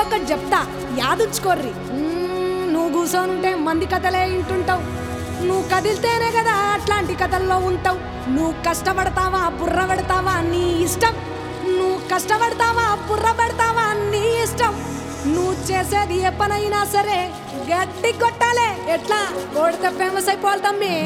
ఒకటి చెప్తా యాదుంచుకోర్రి మ్మ్, నువ్వు కూర్చోనుంటే మంది కథలే వింటుంటావు నువ్వు కదిలితేనే కదా అట్లాంటి కథల్లో ఉంటావు నువ్వు కష్టపడతావా బుర్ర పెడతావా నీ ఇష్టం నువ్వు కష్టపడతావా బుర్ర పెడతావా నీ ఇష్టం నువ్వు చేసేది ఏ పనైనా సరే గట్టి కొట్టాలే ఎట్లా కొడితే ఫేమస్ అయిపోవాలి తమ్మి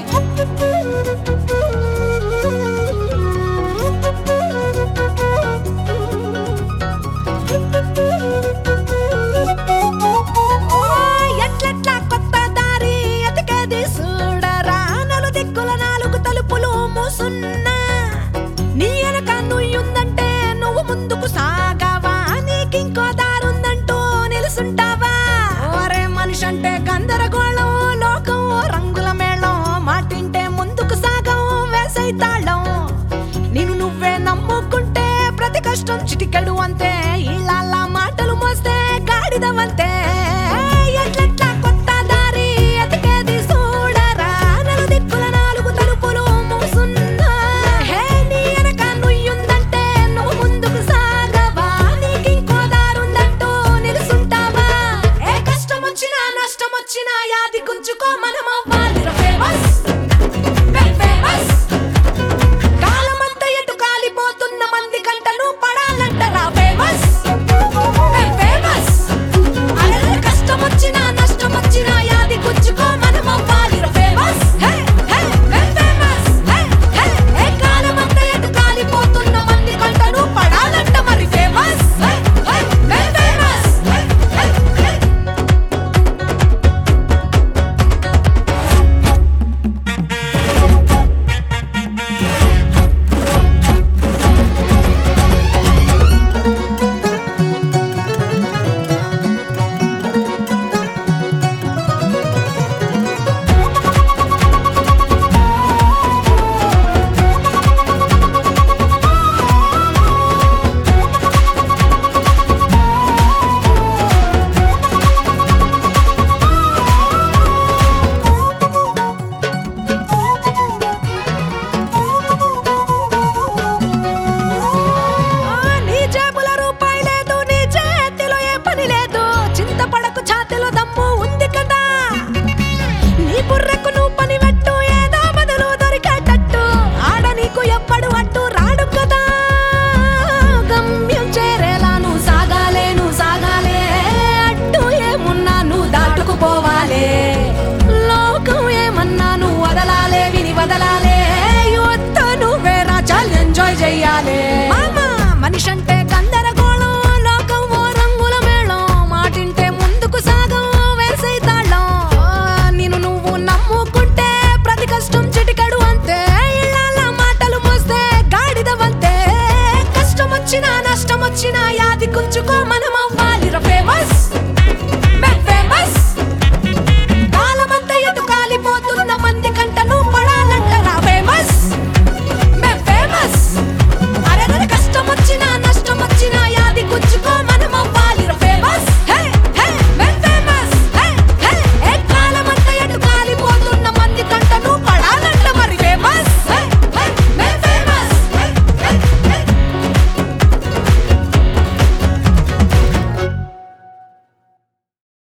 ఓ, ఎట్లెట్లా కొత్త దారి ఎతికేది చూడరా నలు దిక్కుల నాలుగు తలుపులు మూసున్నా నీ వెనక నుయ్యుందంటే నువ్వు ముందుకు సాగావా నీకింకో దారుందంటూ నిలుసుంటావా ఓరే మనిషి అంటే గందరగోళం లోకం ఓ రంగుల మేళం మాటింటే ముందుకు సాగం వేసైతాళం నేను నువ్వే నమ్ముకుంటే ప్రతి కష్టం చిటికెడు అంతే ఇళ్ళ మాటలు మోస్తే గాడిదవంతే ఎట్లెట్లా కొత్త దారి ఎతికేది చూడరా నలుదిక్కుల నాలుగు తలుపులు మూసున్నా హే నీ వెనక నుయ్యుందంటే నువ్వు ముందుకు సాగవా నీకింకో దారుందంటూ నిలుసుంటావా ఏ కష్టం వచ్చినా నష్టం వచ్చినా యాది కుంచుకో మనం అవ్వాలి ఫేమస్ ఫేమస్ కాలమంతా ఎటు కాలిపోతున్న మంది కంటలు పడాలంటరా ఫేమస్ ఫేమస్ అరే కష్టం వచ్చినా నష్టం వచ్చినా యాది గుచ్చుకో మనం అవ్వాలి ఫేమస్ ఫేమస్ ఏ కాలమంతా ఎటు కాలిపోతున్న మంది కంటలు పడాలంట మరి ఫేమస్ ఫేమస్ ఆ, నీ జేబుల రూపాయి లేదు నీ చేతిలో ఏ పని లేదు చింతపడకు ఛాతిలో దమ్ము ఉంది కదా నీ బుర్రకు నువ్వు పని పెట్టు ఏదో బదులు దొరికేటట్టు ఆడ నీకు ఎప్పుడు అట్టు రాడు కదా గమ్యం చేరేలా నువ్వు సాగాలే నువ్వు సాగాలే అట్టు ఏమున్నా నువ్వు దాటుకుపోవాలే లోకం ఏమన్నా నువ్వు వదలాలే విని వదలాలే యువత నువ్వే రాజాలు ఎంజాయ్ చెయ్యాలి మామా మనిషి అంటే గందరగోళం లోకం ఓ రంగుల మేళం మాటింటే ముందుకు సాగం వేసైతాళం నేను నువ్వు నమ్ముకుంటే ప్రతి కష్టం చిటికడు అంతే ఇళ్ళ మాటలు మోస్తే గాడిదవంతే కష్టం వచ్చినా నష్టం వచ్చినా యాది కుంచుకో మనం అవ్వాలి ఫేమస్